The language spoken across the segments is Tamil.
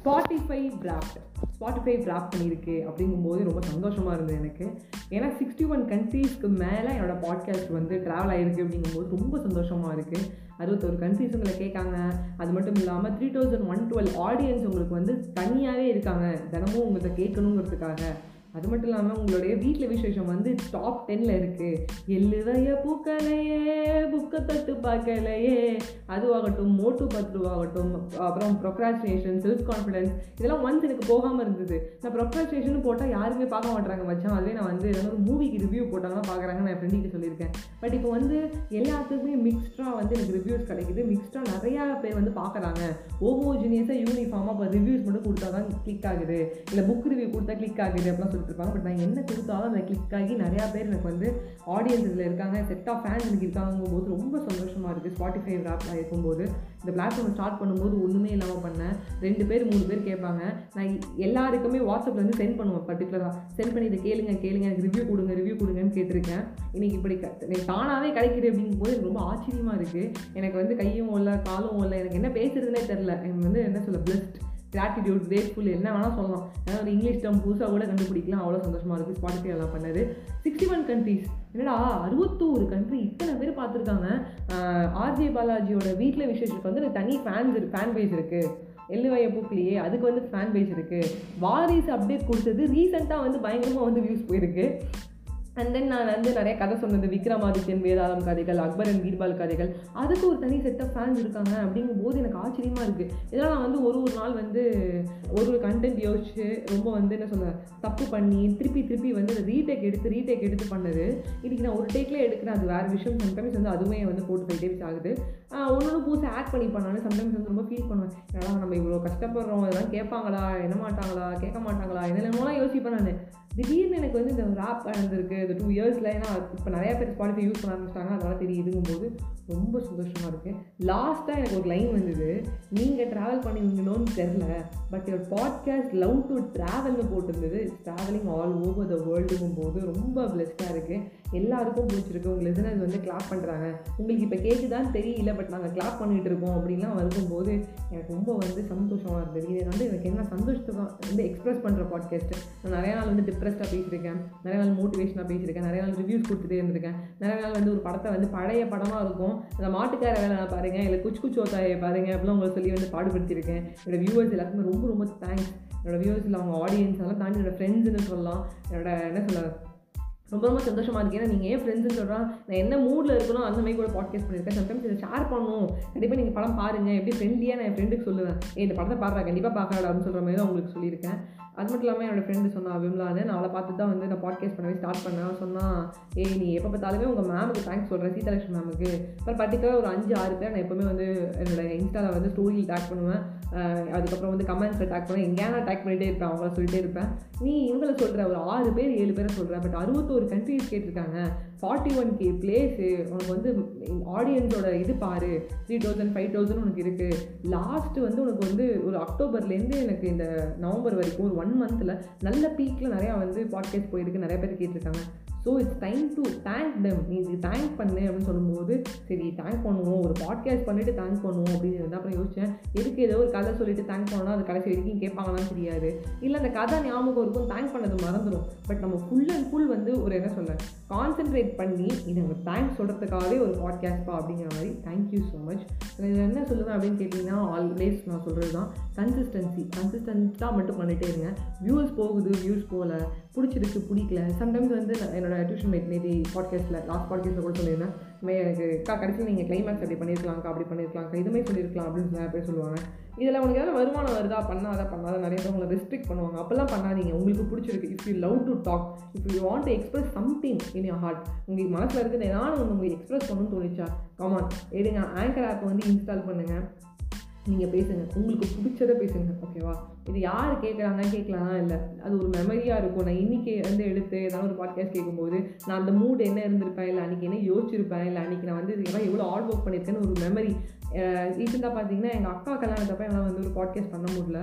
ஸ்பாட்டிஃபை டிராஃப்ட் ஸ்பாட்டிஃபை டிராஃப்ட் பண்ணியிருக்கு அப்படிங்கும்போது ரொம்ப சந்தோஷமாக இருந்தது எனக்கு ஏன்னா சிக்ஸ்டி ஒன் கண்ட்ரீஸ்க்கு மேலே என்னோடய பாட்காஸ்ட் வந்து ட்ராவல் ஆகிருக்கு அப்படிங்கும்போது ரொம்ப சந்தோஷமாக இருக்குது அறுபத்தொரு கண்ட்ரீஸ் உங்களை கேட்காங்க அது மட்டும் இல்லாமல் three thousand one twelve audience உங்களுக்கு வந்து தனியாகவே இருக்காங்க தினமும் உங்கள்கிட்ட கேட்கணுங்கிறதுக்காக அது மட்டும் இல்லாமல் உங்களுடைய வீட்டில் விசேஷம் வந்து டாப் டென்னில் இருக்குது எள்ளுதைய பூக்கலையே புக்கை தட்டு பார்க்கலையே அதுவாகட்டும் மோட்டு பத்ருவாகட்டும் அப்புறம் ப்ரொக்ராஸ்டினேஷன் செல்ஃப் கான்ஃபிடன்ஸ் இதெல்லாம் ஒன்ஸ் எனக்கு போகாமல் இருந்தது நான் ப்ரொக்ராஸ்டினேஷன் போட்டால் யாருமே பார்க்க மாட்டாங்க மச்சான் அதுவே நான் வந்து ஏதாவது ஒரு மூவிக்கு ரிவ்யூ போட்டாங்கன்னா பார்க்குறாங்க நான் என் ஃப்ரெண்டுகிட்ட சொல்லியிருக்கேன் பட் இப்போ வந்து எல்லாத்துக்குமே மிக்ஸ்டாக வந்து எனக்கு ரிவ்யூஸ் கிடைக்குது மிக்ஸ்டாக நிறையா பேர் வந்து பார்க்குறாங்க ஓமோஜினியஸாக யூனிஃபார்மாக இப்போ ரிவ்யூஸ் மட்டும் கொடுத்தா தான் கிளிக் ஆகுது இல்லை புக் ரிவ்யூ கொடுத்தா கிளிக் ஆகுது அப்படிலாம் சொல்லிட்டு இருப்பாங்க பட் நான் என்ன கொடுத்தாலும் அந்த கிளிக் ஆகி நிறையா பேர் எனக்கு வந்து ஆடியன்ஸ் இதில் இருக்காங்க செட் ஆஃப் ஃபேன்ஸ் எனக்கு இருக்காங்கும் போது ரொம்ப சந்தோஷமாக இருக்குது ஸ்பாட்டிஃபை ஆப்பில் இருக்கும்போது இந்த பிளாட்ஃபார்ம் ஸ்டார்ட் பண்ணும்போது ஒன்றுமே இல்லாமல் பண்ணேன் ரெண்டு பேர் மூணு பேர் கேட்பாங்க நான் எல்லாருக்குமே வாட்ஸ்அப்பில் வந்து சென்ட் பண்ணுவேன் பர்டிகுலராக சென்ட் பண்ணி இதை கேளுங்க கேளுங்க எனக்கு ரிவ்யூ கொடுங்க ரிவ்யூ கொடுங்கன்னு கேட்டிருக்கேன் இன்னைக்கு இப்படி க- எனக்கு தானாகவே கிடைக்குது அப்படிங்கும்போது எனக்கு ரொம்ப ஆச்சரியமாக இருக்குது எனக்கு வந்து கையும் இல்லை காலும் இல்லை எனக்கு என்ன பேசுறதுனே தெரில எனக்கு வந்து என்ன சொல்ல பிளஸ்ட் கிராட்டிடியூட் கிரேட்ஃபுல் என்ன வேணால் சொல்லலாம் ஏன்னா ஒரு இங்கிலீஷ் டேர்ம் புதுசாக கூட கண்டுபிடிக்கலாம் அவ்வளோ சந்தோஷமாக இருக்குது ஸ்பாட்டிஃபை எல்லாம் பண்ணது சிக்ஸ்டி ஒன் கண்ட்ரீஸ் என்னடா அறுபத்தோரு கண்ட்ரி இத்தனை பேர் பார்த்துருக்காங்க ஆர்ஜே பாலாஜியோட வீட்டில் விசேஷத்துக்கு வந்து எனக்கு தனி ஃபேன்ஸ் ஃபேன் பேஸ் இருக்குது எள்ளுவைய பூக்கலையே அதுக்கு வந்து ஃபேன் பேஸ் இருக்குது வாரிசு அப்டேட் கொடுத்தது ரீசெண்டாக வந்து பயங்கரமாக வந்து வியூஸ் போயிருக்கு அண்ட் தென் நான் வந்து நிறைய கதை சொன்னது விக்ரமாதித்யன் வேதாளம் கதைகள் அக்பரன் பீர்பால் கதைகள் அதுக்கு ஒரு தனி செட் ஆஃப் ஃபேன்ஸ் இருக்காங்க அப்படிங்கும் போது எனக்கு ஆச்சரியமாக இருக்குது இதெல்லாம் நான் வந்து ஒரு ஒரு நாள் வந்து ஒரு ஒரு கண்டென்ட் யோசிச்சு ரொம்ப வந்து என்ன சொல்ல தப்பு பண்ணி திருப்பி திருப்பி வந்து அதை ரீடேக் எடுத்து ரீடேக் எடுத்து பண்ணது இன்றைக்கி நான் ஒரு டேக்லேயே எடுக்கிறேன் அது வேறு விஷயம் சம்டைம்ஸ் வந்து அதுவுமே வந்து ஃபோர் ஃபைவ் டேஸ் ஆகுது ஒன்று ஒன்று புதுசாக ஆட் பண்ணி பண்ணாலும் சம்டைம்ஸ் வந்து ரொம்ப ஃபீல் பண்ணுவேன் ஏன்னா நம்ம இவ்வளோ கஷ்டப்படுறோம் இதெல்லாம் கேட்பாங்களா என்ன மாட்டாங்களா கேட்க மாட்டாங்களா என்னென்னமோலாம் யோசிப்பேன் நான் திடீர்னு எனக்கு வந்து இந்த ராப் இருந்திருக்கு இந்த டூ இயர்ஸில் ஏன்னா இப்போ நிறைய பேர் ஸ்பாட்டிஃபை யூஸ் பண்ண ஆரம்பிச்சிட்டாங்க அதெல்லாம் தெரியுதுங்கும் போது ரொம்ப சந்தோஷமாக இருக்குது லாஸ்ட்டாக எனக்கு ஒரு லைன் வந்தது நீங்கள் ட்ராவல் பண்ணுவீங்களோன்னு தெரில but your podcast love to ட்ராவல்னு போட்டிருந்தது ட்ராவலிங் ஆல் ஓவர் த வேர்ல்டுங்கும் போது ரொம்ப பிளெஸ்டாக இருக்குது எல்லாருக்கும் பிடிச்சிருக்கு உங்கள் லிசனர்ஸ் வந்து கிளாப் பண்ணுறாங்க உங்களுக்கு இப்போ கேட்குதான்னு தெரியல பட் நாங்கள் கிளாப் பண்ணிகிட்டு இருக்கோம் அப்படின்லாம் வரும்போது எனக்கு ரொம்ப வந்து சந்தோஷமாக இருந்தது இது வந்து எனக்கு என்ன சந்தோஷத்தை தான் வந்து எக்ஸ்பிரஸ் பண்ணுற பாட்காஸ்ட்டு நான் நிறைய நாள் வந்து டிப்ரெஸ்டாக பேசியிருக்கேன் நிறைய நாள் மோட்டிவேஷனாக பேசியிருக்கேன் நிறைய நாள் ரிவ்யூஸ் கொடுத்துட்டே இருந்திருக்கேன் நிறைய நாள் வந்து ஒரு படத்தை வந்து பழைய படமாக இருக்கும் அந்த மாட்டுக்கார வேலை பாருங்க இல்லை குச் குச் ஓத்தாயை பாருங்க அப்படிலாம் உங்களை சொல்லி வந்து பாடுபடுத்தியிருக்கேன் என்னோட வியூவர்ஸ் எல்லாருக்குமே ரொம்ப ரொம்ப தேங்க்ஸ் என்னோட வியூவர்ஸ் இல்லை அவங்க ஆடியன்ஸ் எல்லாம் தாண்டி என்னோட ஃப்ரெண்ட்ஸ்னு சொல்லலாம் என்னோட என்ன சொல்ல ரொம்ப ரொம்ப சந்தோஷமாக இருக்கு ஏன்னா நீங்கள் ஏன் ஃப்ரெண்ட்ஸ்னு சொல்கிறான் நான் என்ன மூடில் இருக்கணும் அந்த மாதிரி கூட பாட்காஸ்ட் பண்ணியிருக்கேன் சம்டைம்ஸ் இதை ஷேர் பண்ணணும் கண்டிப்பாக நீங்கள் படம் பாருங்கள் எப்படி ஃப்ரெண்ட்லியாக நான் என் ஃப்ரெண்டுக்கு சொல்லுவேன் ஏய் இந்த படத்தை பாடுறா கண்டிப்பாக பார்க்கறா அப்படின்னு சொல்கிற மாதிரி தான் உங்களுக்கு சொல்லியிருக்கேன் அது மட்டும் இல்லாமல் என்னோட ஃப்ரெண்டு சொன்னா விம்லான்னு நான் அவளை பார்த்து தான் வந்து நான் பாட்காஸ்ட் பண்ணவே ஸ்டார்ட் பண்ணேன் அவ சொன்னா ஏய் நீ எப்போ பார்த்தாலுமே உங்கள் மேமுக்கு தேங்க்ஸ் சொல்கிறேன் சீதாலட்சுமி மேமுக்கு அப்புறம் பர்டிகுலர் ஒரு அஞ்சு ஆறு பேர் நான் எப்போவுமே வந்து என்னோட இன்ஸ்டாவில் வந்து ஸ்டோரியில் டேக் பண்ணுவேன் அஹ் அதுக்கப்புறம் வந்து கமெண்ட்ஸில் டேக் பண்ணுவேன் எங்கேயா நான் டேக் பண்ணிகிட்டே இருப்பேன் அவங்கள சொல்லிட்டே இருப்பேன் நீ இவங்களை சொல்கிற ஒரு ஆறு பேர் ஏழு பேரை சொல்கிறேன் பட் அறுபத்தோரு கண்ட்ரிஸ் கேட்டிருக்காங்க ஃபார்ட்டி ஒன் கே பிளேஸு உனக்கு வந்து ஆடியன்ஸோட இது பாரு த்ரீ தௌசண்ட் ஃபைவ் தௌசண்ட் உனக்கு இருக்குது லாஸ்ட்டு வந்து உனக்கு வந்து ஒரு அக்டோபர்லேருந்து எனக்கு இந்த நவம்பர் வரைக்கும் ஒரு ஒன் மந்தில் நல்ல பீக்கில் நிறையா வந்து பாட்காஸ்ட் போயிருக்கு நிறைய பேர் கேட்டிருக்காங்க so it's time to thank them நீ இது தேங்க் பண்ணு அப்படின்னு சொல்லும்போது சரி தேங்க் பண்ணுவோம் ஒரு பாட்காஸ்ட் பண்ணிட்டு தேங்க் பண்ணுவோம் அப்படின்னு இருந்தால் அப்புறம் யோசிச்சேன் எதுக்கு ஏதோ ஒரு கதை சொல்லிட்டு தேங்க் பண்ணோம்னா அது கடைசி வரைக்கும் கேட்பாங்களான்னு தெரியாது இல்லை அந்த கதை ஞாபகம் இருக்கும் தேங்க் பண்ணது மறந்துடும் பட் நம்ம ஃபுல் அண்ட் ஃபுல் வந்து ஒரு என்ன சொல்ல கான்சென்ட்ரேட் பண்ணி இது நம்ம தேங்க்ஸ் சொல்கிறதுக்காகவே ஒரு பாட்காஸ்ட்பா அப்படிங்கிற மாதிரி தேங்க்யூ ஸோ மச் இது என்ன சொல்லுவேன் அப்படின்னு கேட்டிங்கன்னா ஆல்வேஸ் நான் சொல்கிறது தான் கன்சிஸ்டன்சி கன்சிஸ்டன்ட்டாக மட்டும் பண்ணிகிட்டே இருங்க வியூஸ் போகுது வியூஸ் போகல பிடிச்சிருக்கு பிடிக்கல சம்டைம்ஸ் வந்து நான் என்னோட டியூஷன் மேட் நேதி பாட்காஸ்ட்டில் லாஸ்ட் பாட்காஸ்ட்டில் கூட சொல்லியிருந்தேன் மே எனக்கு அக்கா கடைசியில் நீங்கள் கிளைமேக்ஸ் அப்படி பண்ணியிருக்கலாம்க்கா அப்படி பண்ணியிருக்கலாம்க்கா இதுமே சொல்லியிருக்கலாம் அப்படின்னு நிறைய பேர் சொல்லுவாங்க இதில் உனக்கு ஏதாவது வருமானம் வருதா பண்ணாத பண்ணாத நிறைய பேர் உங்களை ரெஸ்ட்ரிக்ட் பண்ணுவாங்க அப்போல்லாம் பண்ணாதீங்க உங்களுக்கு பிடிச்சிருக்கு if you love to talk if you want to express something in your heart உங்களுக்கு மனசில் இருக்குது ஏதாவது ஒன்று உங்களுக்கு எக்ஸ்பிரஸ் பண்ணணும்னு தோணுச்சா கமான் எடுங்க ஆங்கர் ஆப்பை வந்து இன்ஸ்டால் பண்ணுங்கள் நீங்கள் பேசுங்க உங்களுக்கு பிடிச்சதை பேசுங்க ஓகேவா இது யார் கேட்குறாங்க கேட்கலாம் இல்லை அது ஒரு மெமரியாக இருக்கும் நான் இன்றைக்கி வந்து எடுத்து ஏதாவது ஒரு பாட்காஸ்ட் கேட்கும்போது நான் அந்த மூட் என்ன இருந்திருப்பேன் இல்லை அன்றைக்கி என்ன யோசிச்சிருப்பேன் இல்லை அன்றைக்கி நான் வந்து இதெல்லாம் எவ்வளோ ஹார்ட் ஒர்க் பண்ணியிருக்கேன்னு ஒரு மெமரி ரீசெண்டாக பார்த்தீங்கன்னா எங்கள் அக்கா கல்யாணத்தப்ப என்னால் வந்து ஒரு பாட்காஸ்ட் பண்ண முடியல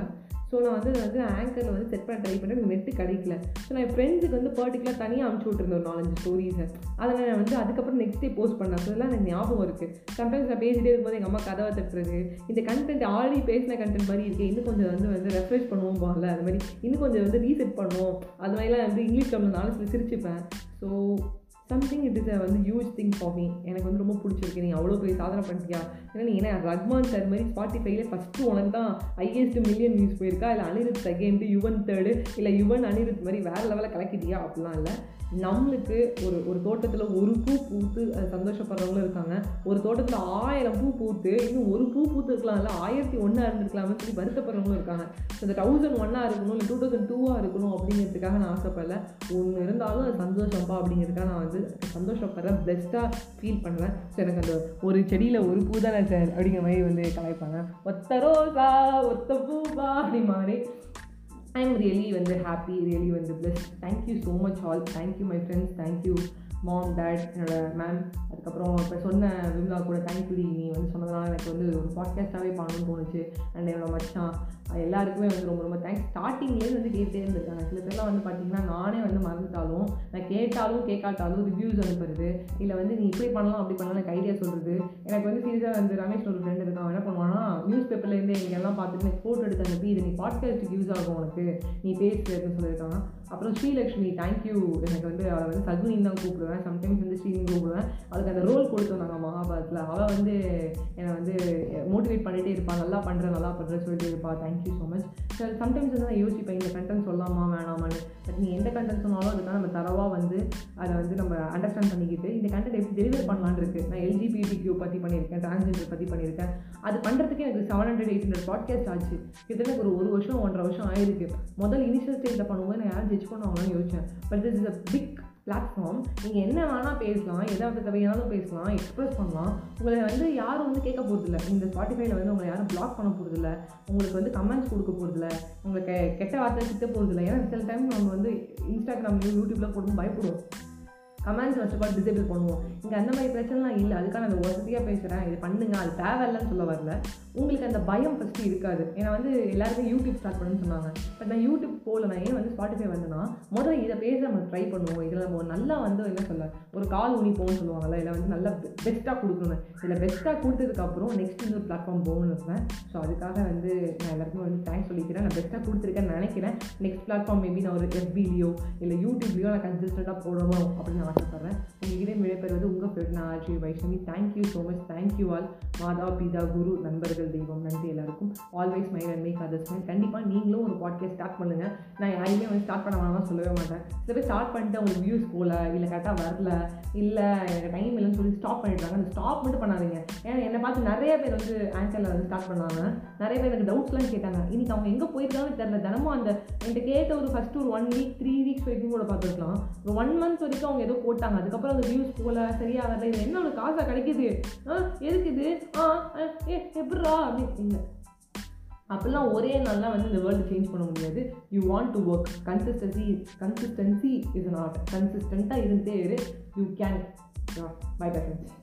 ஸோ நான் வந்து வந்து ஆங்கரில் வந்து செட் பண்ண ட்ரை பண்ணேன் எனக்கு நெட்டு கிடைக்கல ஸோ நான் என் ஃப்ரெண்ட்ஸுக்கு வந்து பர்டிகுலர் தனியாக அனுப்பிச்சி விட்டுருந்தேன் ஒரு நாலஞ்சு ஸ்டோரிஸை அதை நான் வந்து அதுக்கப்புறம் நெக்ஸ்ட் டே போஸ்ட் பண்ணேன் ஸோ இதெல்லாம் எனக்கு ஞாபகம் இருக்குது சம்டைம்ஸ் நான் பேசிகிட்டே இருக்கும்போது எங்கள் அம்மா கதவை தட்டுறது இந்த கண்டென்ட் ஆல்ரெடி பேசின கண்டென்ட் மாதிரி இருக்குது இன்னும் கொஞ்சம் வந்து வந்து ரெஃப்ரெஷ் பண்ணுவோம் போகல அது மாதிரி இன்னும் கொஞ்சம் வந்து ரீசெட் பண்ணுவோம் அது மாதிரிலாம் வந்து இங்கிலீஷ் தமிழ்னாலும் சொல்லி சிரிச்சுப்பேன் ஸோ சம்திங் இட் இஸ் வந்து ஹியூஜ் திங் ஃபார் மீ எனக்கு வந்து ரொம்ப பிடிச்சிருக்கு நீ அவ்வளோ பெரிய சாதனை பண்ணிட்டியா ஏன்னா நீ என்ன ரஹ்மான் சார் மாதிரி ஸ்பாட்டிஃபைல ஃபஸ்ட்டு உனக்கு தான் ஹையஸ்ட் மில்லியன் வியூஸ் போயிருக்கா இல்லை அனிருத் செகண்ட் யுவன் தேர்டு இல்லை யுவன் அனிருத் மாதிரி வேறு லெவலில் கலக்கிட்டியா அப்படிலாம் இல்லை நம்மளுக்கு ஒரு ஒரு தோட்டத்தில் ஒரு பூ பூத்து அது சந்தோஷப்படுறவங்களும் இருக்காங்க ஒரு தோட்டத்தில் ஆயிரம் பூ பூத்து இன்னும் ஒரு பூ பூத்து இருக்கலாம் இல்லை ஆயிரத்தி ஒன்றா இருந்திருக்கலாம்னு சொல்லி வருத்தப்படுறவங்களும் இருக்காங்க இந்த தௌசண்ட் ஒன்னாக இருக்கணும் இல்லை டூ தௌசண்ட் டூவாக இருக்கணும் அப்படிங்கிறதுக்காக நான் ஆசைப்படல ஒன்று இருந்தாலும் அது சந்தோஷம்ப்பா அப்படிங்கிறதுக்காக நான் வந்து சந்தோஷப்படுறேன் பெஸ்ட்டாக ஃபீல் பண்ணுவேன் ஸோ எனக்கு அந்த ஒரு செடியில் ஒரு பூ தானே சார் அப்படிங்கிற மாதிரி வந்து கலாய்ப்பாங்க ஒத்த ரோசா ஒத்த பூபா அப்படி மாதிரி ஐ எம் ரியலி வந்து ஹாப்பி ரியலி வந்து plus thank you so much all thank you my friends thank you mom dad என்னோட மேம் அதுக்கப்புறம் இப்போ சொன்ன விம்லா கூட தேங்க்யூடி நீ வந்து சொன்னதுனால எனக்கு வந்து ஒரு பாட்காஸ்ட்டாகவே பண்ணணும்னு தோணுச்சு அண்ட் என்னோட மச்சான் எல்லாருக்குமே வந்து ரொம்ப ரொம்ப தேங்க்ஸ் ஸ்டார்டிங்லேயே வந்து கேட்டே இருந்திருக்காங்க சில பேர்லாம் வந்து பார்த்தீங்கன்னா நானே வந்து மறந்துட்டாலும் நான் கேட்டாலும் கேட்காட்டாலும் ரிவ்யூஸ் அனுப்புறது இல்லை வந்து நீ இப்படி பண்ணலாம் அப்படி பண்ணலாம் எனக்கு ஐடியா சொல்கிறது எனக்கு வந்து சீரியஸாக வந்து ரமேஷ் ஒரு ஃப்ரெண்ட் இருக்கான் என்ன பண்ணுவான்னா நியூஸ் பேப்பர்லேருந்து எங்கள் எல்லாம் பார்த்துட்டு எனக்கு ஃபோட்டோ எடுத்து அனுப்பி இது நீ பாட்காஸ்ட்டுக்கு யூஸ் ஆகும் உனக்கு நீ பேசு அப்படின்னு சொல்லியிருக்காங்க அப்புறம் ஸ்ரீலக்ஷ்மி தேங்க்யூ எனக்கு வந்து அவளை வந்து சகுனின்னு தான் கூப்பிடுவேன் சம்டைம்ஸ் வந்து ஸ்ரீனி கூப்பிடுவேன் அவளுக்கு அந்த ரோல் கொடுத்துருந்தாங்க மகாபாரத்தில் அவள் வந்து என்னை வந்து மோட்டிவேட் பண்ணிகிட்டே இருப்பாள் நல்லா பண்ணுறேன் நல்லா பண்ணுறேன் சொல்லிட்டு இருப்பா thank you so much so sometimes வந்து நான் யோசிப்பேன் இந்த கண்டென்ட் சொல்லாமா வேணாமான்னு பட் நீ எந்த கண்டென்ட் சொன்னாலும் அதுக்காக நம்ம தரவாக வந்து அதை வந்து நம்ம அண்டர்ஸ்டாண்ட் பண்ணிக்கிட்டு இந்த கண்டென்ட் எப்படி டெலிவர் பண்ணலான்னு இருக்குது நான் எல்ஜிபிடி கியூ பற்றி பண்ணியிருக்கேன் டிரான்ஸ்ஜெண்டர் பற்றி பண்ணியிருக்கேன் அது பண்ணுறதுக்கு எனக்கு seven hundred eight hundred podcast ஆச்சு கிட்டத்தட்ட ஒரு ஒரு வருஷம் ஒன்றரை வருஷம் ஆயிருக்கு முதல் இனிஷியல் ஸ்டேஜில் பண்ணும்போது நான் யாரும் ஜட்ஜ் பண்ணுவாங்கன்னு யோசிச்சேன் but this is a big platform நீங்கள் என்ன வேணால் பேசலாம் எதாவது தேவையானாலும் பேசலாம் எக்ஸ்ப்ரெஸ் பண்ணலாம் உங்களை வந்து யாரும் வந்து கேட்க போகிறதில்ல இந்த ஸ்பாட்டிஃபைல வந்து உங்களை யாரும் பிளாக் பண்ண போகிறதில்ல உங்களுக்கு வந்து கமெண்ட்ஸ் கொடுக்க போகிறதில்ல உங்களுக்கு கெட்ட வார்த்தை திட்ட போகிறதில்ல ஏன்னா சில டைம் நம்ம வந்து இன்ஸ்டாகிராம்லையும் யூடியூப்பில் போட்டு பயப்படுவோம் comments first of all disable பண்ணுவோம் இங்கே அந்த மாதிரி பிரச்சனைலாம் இல்லை அதுக்கான அந்த வசதியாக பேசுகிறேன் இது பண்ணுங்க அது தேவையில்லைன்னு சொல்ல வரல உங்களுக்கு அந்த பயம் ஃபஸ்ட்டு இருக்காது ஏன்னா வந்து எல்லாருமே யூடியூப் ஸ்டார்ட் பண்ணுன்னு சொன்னாங்க பட் நான் யூடியூப் போகல நான் ஏன் வந்து ஸ்பாட்டிஃபை வந்தேன்னா முதல்ல இதை பேச நம்ம ட்ரை பண்ணுவோம் இதில் நம்ம நல்லா வந்து என்ன சொல்ல ஒரு கால் உனிப்போம்னு சொல்லுவாங்கல்ல இதில் வந்து நல்லா பெஸ்ட்டாக கொடுக்கணும் இதில் பெஸ்ட்டாக கொடுத்ததுக்கப்புறம் நெக்ஸ்ட் இன்னொரு பிளாட்ஃபார்ம் போகணும்னு இருப்பேன் ஸோ அதுக்காக வந்து நான் எல்லாருக்குமே வந்து தேங்க்ஸ் சொல்லிக்கிறேன் நான் பெஸ்ட்டாக கொடுத்துருக்கேன்னு நினைக்கிறேன் நெக்ஸ்ட் பிளாட்ஃபார்ம் மேபி நான் ஒரு எஃபிலையோ இல்லை யூடியூப்லேயோ நான் கன்சிஸ்டண்ட்டாக போடணும் அப்படின்னு நான் ஆசைப்பட்றேன் உங்ககிட்ட விடைபெறுவது உங்கள் பேர் நான் RJ Vaishnavi thank you so much thank you all மாதா பிதா குரு நண்பர்கள் தெய்வம் நன்றி எல்லாருக்கும் always smile and make others smile கண்டிப்பாக நீங்களும் ஒரு பாட்காஸ்ட் ஸ்டார்ட் பண்ணுங்கள் நான் யாரையுமே வந்து ஸ்டார்ட் பண்ண வேணாம் சொல்லவே மாட்டேன் சில பேர் ஸ்டார்ட் பண்ணிட்டு அவங்களுக்கு வியூஸ் போகல இல்லை கரெக்டாக வரல இல்லை எனக்கு டைம் இல்லைன்னு சொல்லி ஸ்டாப் பண்ணிடுறாங்க அந்த ஸ்டாப் மட்டும் பண்ணாதீங்க ஏன்னா என்னை பார்த்து நிறைய பேர் வந்து ஆங்கரில் வந்து ஸ்டார்ட் பண்ணாங்க நிறைய பேர் எனக்கு டவுட்ஸ்லாம் கேட்டாங்க இன்னைக்கு அவங்க எங்கே போயிருக்காங்கன்னு தெரியல தினமும் அந்த என்கிட்ட கேட்ட ஒரு ஃபஸ்ட்டு ஒரு ஒன் வீக் த்ரீ வீக்ஸ் வரைக்கும் கூட பார்த்துருக்கலாம் ஒரு ஒன் மந்த் வரைக்கும் அவங்க ஏதோ போட்டாங்க அதுக்கப்புறம் அந்த வியூஸ் போகல சரியா வரல இது என்ன அவனுக்கு காசாக கிடைக்குது ஆ எதுக்கு இது ஆ ஆ, ஏ எப்படிரா அப்படின்னு இல்லை அப்படிலாம் ஒரே நாளில் வந்து இந்த வேர்ல்டு சேஞ்ச் பண்ண முடியாது you want to work consistency consistency is not கன்சிஸ்டண்ட்டாக இருந்துட்டே இரு you can bye bye friends